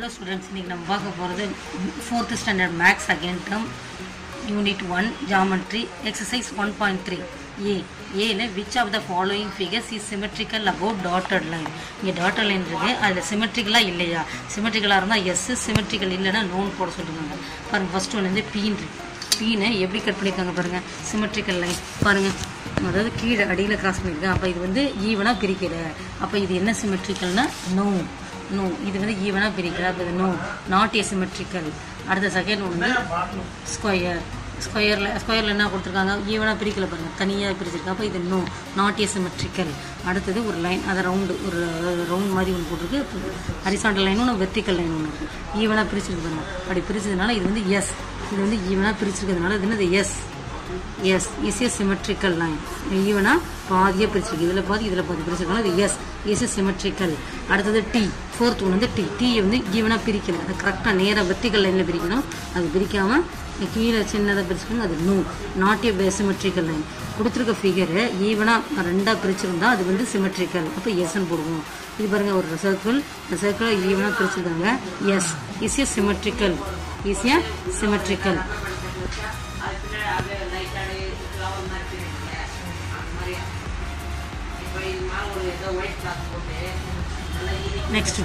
hello students இன்றைக்கி நம்ம பார்க்க போகிறது fourth standard maths second term unit one geometry exercise one point three a ஏல which of the following figures is symmetrical about dotted line இங்கே dotted line இருக்குது அதில் சிமெட்ரிக்கலாக இல்லையா சிமெட்ரிக்கலாக இருந்தால் எஸ் சிமெட்ரிக்கல் இல்லைன்னா நோன் போட சொல்லிருக்காங்க பாருங்கள் ஃபர்ஸ்ட் ஒன்று வந்து பீன் இருக்கு பீனை எப்படி கட் பண்ணியிருக்காங்க பாருங்கள் சிமெட்ரிக்கல் லைன் பாருங்கள் அதாவது கீழே அடியில் கிராஸ் பண்ணியிருக்கேன் அப்போ இது வந்து ஈவனாக பிரிக்கிற அப்போ இது என்ன சிமெட்ரிக்கல்னா நோ நோ இது வந்து ஈவனாக பிரிக்கிற அப்போ இது நோ நாட் ஏ சிமெட்ரிக்கல் அடுத்த செகண்ட் ஒன்று ஸ்கொயர் ஸ்கொயரில் ஸ்கொயரில் என்ன கொடுத்துருக்காங்க ஈவனாக பிரிக்கல பாருங்கள் தனியாக பிரிச்சிருக்காங்க அப்போ இது நோ நாட் ஏ சிமெட்ரிக்கல் அடுத்தது ஒரு லைன் அதை ரவுண்டு ஒரு ரவுண்ட் மாதிரி ஒன்று போட்டிருக்கு ஹரிசாண்டல் லைன் ஒன்று வெர்டிக்கல் லைன் ஒன்று இருக்குது ஈவனாக பிரிச்சிருக்கு பாருங்க அப்படி பிரிச்சதுனால இது வந்து எஸ் இது வந்து ஈவனாக பிரிச்சிருக்கிறதுனால இது என்னது yes yes is a symmetrical line ஈவனாக பாதியாக பிரிச்சிருக்கு இதில் பாதி இதில் பாதி பிரிச்சிருக்காங்க இது எஸ் இஸ் ஏ சிமெட்ரிக்கல் அடுத்தது டி ஃபோர்த் ஒன்று வந்து டி டீயை வந்து ஈவனாக பிரிக்கல அது கரெக்டாக நேராக வெர்டிக்கல் லைனில் பிரிக்கணும் அது பிரிக்காமல் கீழே சின்னதாக பிரிச்சுக்கணும் அது no not a symmetrical line கொடுத்துருக்க ஃபிகரை ஈவனாக ரெண்டாக பிரிச்சிருந்தா அது வந்து சிமெட்ரிக்கல் அப்போ எஸ்ன்னு போடுவோம் இது பாருங்க ஒரு சர்க்கிள் அந்த சர்க்கிளை ஈவனாக பிரிச்சிருக்காங்க yes is a symmetrical is a symmetrical next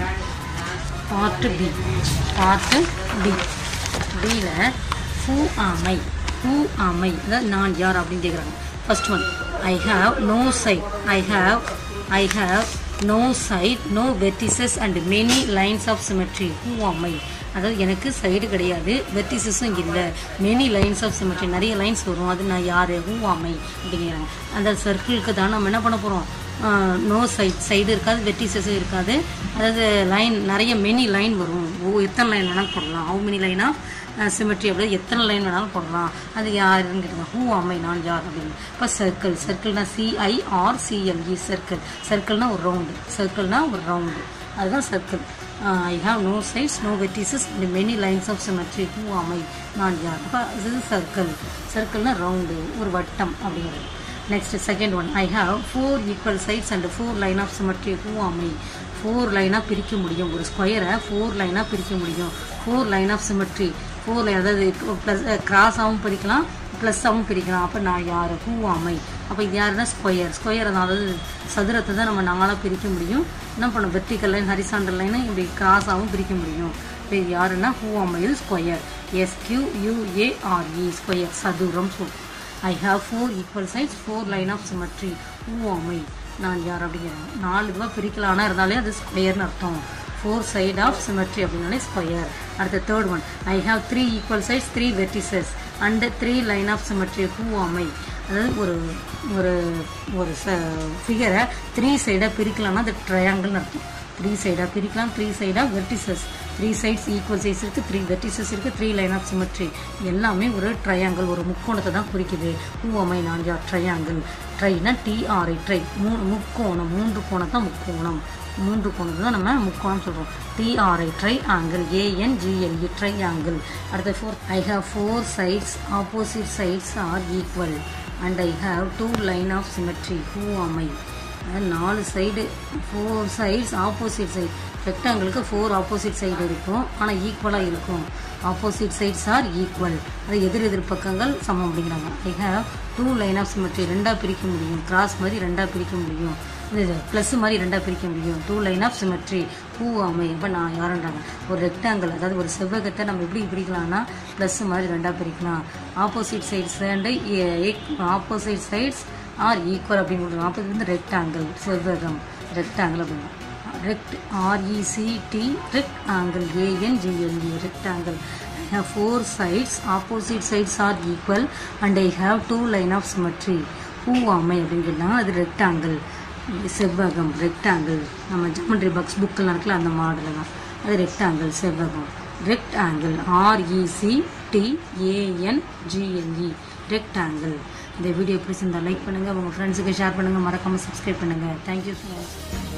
part b part b பியில் ஹூ ஆமை ஹூ ஆமை அதாவது நான் யார் அப்படின்னு கேட்குறாங்க first one I have no side I have I have no side no vertices and many lines of symmetry who am I அதாவது எனக்கு side கிடையாது வெர்டிசஸும் இல்லை மெனி லைன்ஸ் ஆஃப் சிமெட்ரி நிறைய லைன்ஸ் வரும் அது நான் யார் ஹூ ஆமை அப்படிங்கிறாங்க அந்த சர்க்கிளுக்கு தான் நம்ம என்ன பண்ண போகிறோம் நோ சைட் சைடு இருக்காது வெட்டிசஸும் இருக்காது அதாவது லைன் நிறைய மெனி லைன் வரும் ஓ எத்தனை லைன் வேணாலும் போடலாம் how many line of symmetry அப்படி எத்தனை லைன் வேணாலும் போடலாம் அது யாருன்னு கேட்டாங்க ஹூ அம்மை நான் யார் அப்படின்னு இப்போ சர்க்கிள் சர்க்கிள்னா சிஐஆர் சிஎல்இ சர்க்கிள் சர்க்கிள்னா ஒரு ரவுண்டு சர்க்கிள்னா ஒரு ரவுண்டு அதுதான் circle I have no sides no vertices many lines of symmetry who am I நான் யார் அப்போ இது சர்க்கிள் சர்க்கிள்னா ரவுண்டு ஒரு வட்டம் அப்படிங்கிறது next second one I have four equal sides and four line of symmetry who am I four லைனாக பிரிக்க முடியும் ஒரு ஸ்கொயரை ஃபோர் லைனாக பிரிக்க முடியும் four line of symmetry four line அதாவது ப்ளஸ் கிராஸாகவும் பிரிக்கலாம் ப்ளஸ்ஸாகவும் பிரிக்கலாம் அப்போ நான் யார் ஹூ அமை அப்போ இது யாருன்னா ஸ்கொயர் ஸ்கொயர் அதாவது சதுரத்தை தான் நம்ம நாங்களாக பிரிக்க முடியும் என்ன பண்ண வெர்டிக்கல் லைன் ஹரிசாண்டல் லைனை இப்படி கிராஸாகவும் பிரிக்க முடியும் இப்போ இது யாருன்னா ஹூ அமை இது ஸ்கொயர் எஸ்கியூ யூஏஆர்இ ஸ்கொயர் சதுரம் சொல்லுவோம் I have four equal sides four line of symmetry who am I நான் யார் அப்படிங்கிறாங்க நாலு இதுவாக பிரிக்கலானா இருந்தாலே அது ஸ்கொயர்னு அர்த்தம் ஃபோர் சைட் ஆஃப் சிமெட்ரி அப்படின்னாலே ஸ்கொயர் அடுத்த third one I have three equal sides three vertices and three line of symmetry who am I அதாவது ஒரு ஒரு ஒரு ச ஃபிகரை த்ரீ சைடாக பிரிக்கலாம்னா அது ட்ரையாங்கிள்னு அர்த்தம் த்ரீ சைடாக பிரிக்கலாம் த்ரீ சைடாக vertices three sides equal size இருக்குது த்ரீ வெர்டிசஸ் இருக்குது த்ரீ லைன் ஆஃப் சிமெட்ரி எல்லாமே ஒரு ட்ரையாங்கிள் ஒரு முக்கோணத்தை தான் குறிக்குது ஊமை நான்ஜா ட்ரையாங்கிள் ட்ரைனா டிஆர்ஐ ட்ரை மூ முக்கோணம் மூன்று கோணம் தான் முக்கோணம் மூன்று கோணத்தை தான் நம்ம முக்கோணம் சொல்கிறோம் TRI tri angle ANGLE tri angle அடுத்த four I have four sides opposite sides are equal and I have two line of symmetry who am I நாலு side four sides opposite side ரெக்டாங்கிளுக்கு ஃபோர் ஆப்போசிட் சைடு இருக்கும் ஆனால் ஈக்குவலாக இருக்கும் opposite sides are equal அது எதிர் எதிர் பக்கங்கள் சமம் அப்படிங்கிறாங்க I have two line of symmetry ரெண்டாக பிரிக்க முடியும் கிராஸ் மாதிரி ரெண்டாக பிரிக்க முடியும் இது ப்ளஸ் மாதிரி ரெண்டாக பிரிக்க முடியும் two line of symmetry who அமை இப்போ நான் யாருன்றாங்க ஒரு ரெக்டாங்கிள் அதாவது ஒரு செவ்வகத்தை நம்ம எப்படி பிரிக்கலாம்னா ப்ளஸ் மாதிரி ரெண்டாக பிரிக்கலாம் opposite sides and opposite sides are equal அப்படின்னு சொல்லுவாங்க அப்போ இது வந்து ரெக்டாங்கிள் செவ்வகம் ரெக்டாங்கிள் அப்படின்னு rect RECT rect angle ANGLE rectangle I have four sides opposite sides are equal and I have two line of symmetry who am I அப்படின்னு சொன்னாங்க அது ரெக்டாங்கிள் செவ்வகம் ரெக்டாங்கிள் நம்ம ஜாமெட்ரி பாக்ஸ் புக்கெல்லாம் இருக்குல்ல அந்த மாடலில் தான் அது ரெக்டாங்கிள் செவ்வகம் rect angle REC T ANGLE rectangle இந்த வீடியோ பிடிச்சிருந்தா லைக் பண்ணுங்கள் உங்கள் ஃப்ரெண்ட்ஸுக்கு ஷேர் பண்ணுங்கள் மறக்காமல் சப்ஸ்கிரைப் பண்ணுங்கள் தேங்க்யூ ஸோ மச்